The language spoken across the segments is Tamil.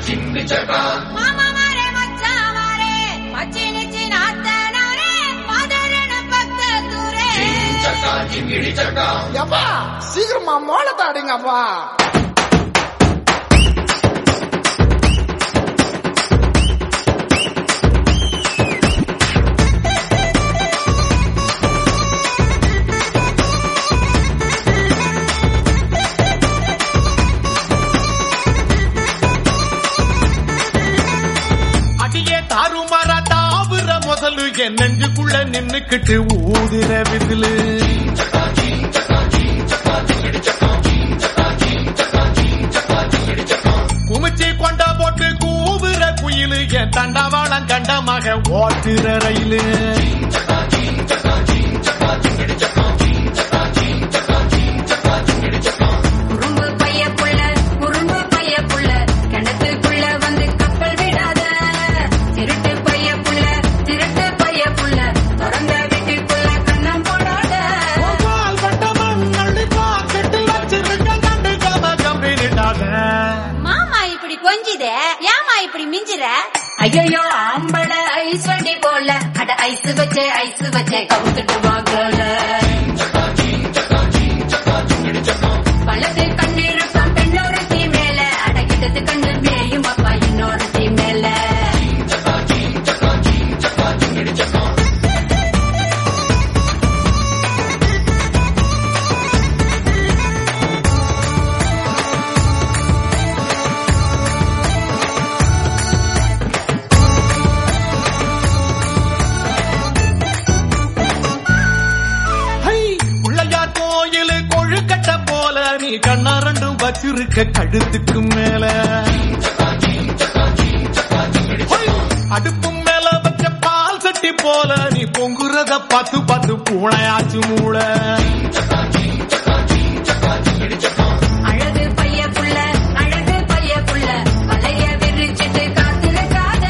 மாமா மாரே மச்சான் மாரே மச்சி நிச்சி நாத்தனாரே பதறன பக்கத்தூரே எப்பா சீக்கிரமா மோளத்தை அடிங்கப்பா அடியே தாறுமாற தாவுற முதலு என் நெஞ்சுக்குள்ள நின்னுக்கிட்டு ஊதுற விசிலு குமிச்சி கொண்டா போட்டு கூவுற குயிலு என் தண்டவாளம் கண்டமாக ஓட்டுற ரயிலு குறும்பு பைய புள்ள குறும்பு பைய புள்ள கிணத்துக்குள்ள வந்து கப்பல் விடாத திருட்டு பைய புள்ள திருட்டு பைய புள்ள திறந்த வீட்டுக்குள்ள கண்ணம் போடாத பால் வட்டமன் அள்ளி பாக்கெட்டில் வச்சிருக்க கண்டுக்காம கம்பிட்டாத மாமா இப்படி கொஞ்சிதே ஏமா இப்படி மிஞ்சிற ஐயோ ஆம்பள ஐஸ் வண்டி போல அட ஐஸ் வச்சே ஐஸ் வச்சே கவுத்துட்டு வாங்கல வலது கண்ணிருக்கும் பெண்ணொரு தீ மேல அடக்கிட்டது கண்ணு மேயும் அப்பா இன்னொரு தீ மேல ஹை, பிள்ளையார் கோயிலு கொழுக்கட்ட போல நீ கண்ணா ரெண்டும் வச்சிருக்க கழுத்துக்கு மேல ஹை, அடுப்பு மேல வச்ச பால் சட்டி போல நீ பொங்குறத பார்த்து பார்த்து பூனையாச்சு மூளை அழகு பைய புள்ள அழகு பைய புள்ள வலைய விரிச்சிட்டு காத்திருக்காத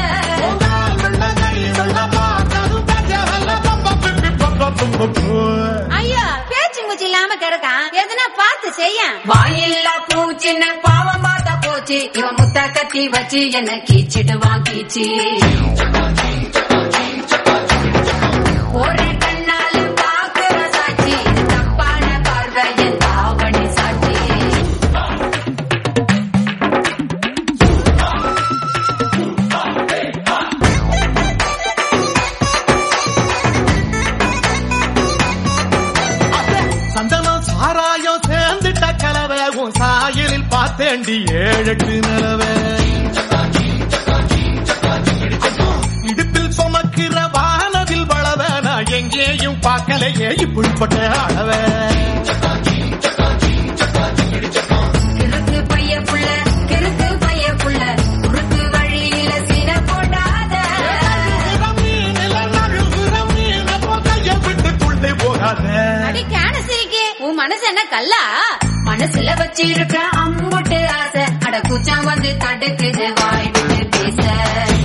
ஐயோ பேச்சு மூச்சு இல்லாம கிடக்கான் எதுனா பார்த்து செய்ய வாயில்லா பூச்சின்னு பாவம் பார்த்தா போச்சு இவன் முத்த கத்தி வச்சு என்ன கீச்சிடுவான் கீச்சி ஒரு கண்ணால பாக்குற சாட்சி இது தப்பான பார்வை என் தாவணி சாட்சி சந்தனம் சாராயம் சேர்ந்துட்ட கலவை உன் சாயலில் பார்த்தேண்டி ஏழெட்டு நிலவை இடுப்பில் சுமக்கிற வானவில் வளவ நான் எங்கேயும் பார்க்கலையே இப்படிப்பட்ட அளவை கிறுக்கு பைய புள்ள கிறுக்கு பைய புள்ள குறுக்கு வழியில சீன போடாத போகாத அடி கேன சிரிக்கி உன் மனசு என்ன கல்லா மனசுல வச்சிருக்க அம்முட்டு ஆசை அட கூச்சம் வந்து தடுக்குது வாய் விட்டு பேச